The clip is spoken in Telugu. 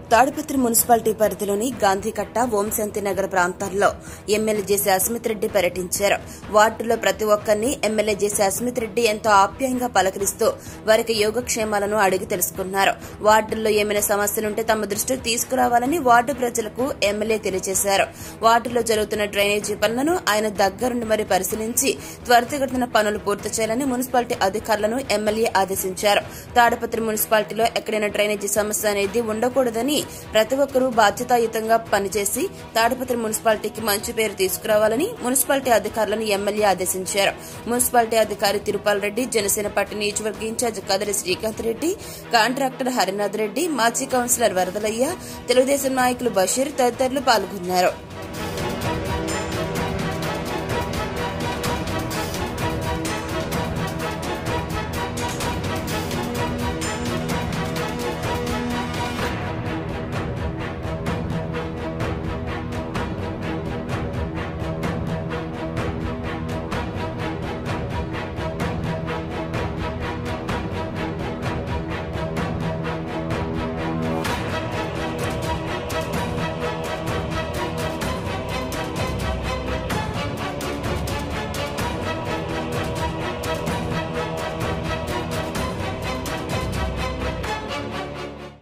తాడిపత్రి మున్సిపాలిటీ పరిధిలోని గాంధీకట్ట ఓంశాంతి నగర్ ప్రాంతాల్లో ఎమ్మెల్యే జేసీ అస్మిత్ రెడ్డి పర్యటించారు వార్డులో ప్రతి ఒక్కరిని ఎమ్మెల్యే జేసీ అస్మిత్ రెడ్డి ఎంతో ఆప్యాయంగా పలకరిస్తూ వారికి యోగక్షేమాలను అడిగి తెలుసుకున్నారు వార్డుల్లో ఏమైనా సమస్యలుంటే తమ దృష్టికి తీసుకురావాలని వార్డు ప్రజలకు ఎమ్మెల్యే తెలియజేశారు వార్డులో జరుగుతున్న డ్రైనేజీ పనులను ఆయన దగ్గరుండి మరి పరిశీలించి త్వరితగతిన పనులు పూర్తి చేయాలని మున్సిపాలిటీ అధికారులను ఎమ్మెల్యే ఆదేశించారు తాడిపత్రి మున్సిపాలిటీలో ఎక్కడైనా డ్రైనేజీ సమస్య అనేది ఉండకూడదని ప్రతి ఒక్కరూ బాధ్యతాయుతంగా పనిచేసి తాడిపత్రి మున్సిపాలిటీకి మంచి పేరు తీసుకురావాలని మున్సిపాలిటీ అధికారులను ఎమ్మెల్యే ఆదేశించారు మున్సిపాలిటీ అధికారి తిరుపాల్ రెడ్డి జనసేన పార్టీ నియోజకవర్గ ఇన్ఛార్జ్ కదరి శ్రీకాంత్ రెడ్డి కాంట్రాక్టర్ హరినాథ్ రెడ్డి మాజీ కౌన్సిలర్ వరదలయ్య తెలుగుదేశం నాయకులు బషీర్ తదితరులు పాల్గొన్నారు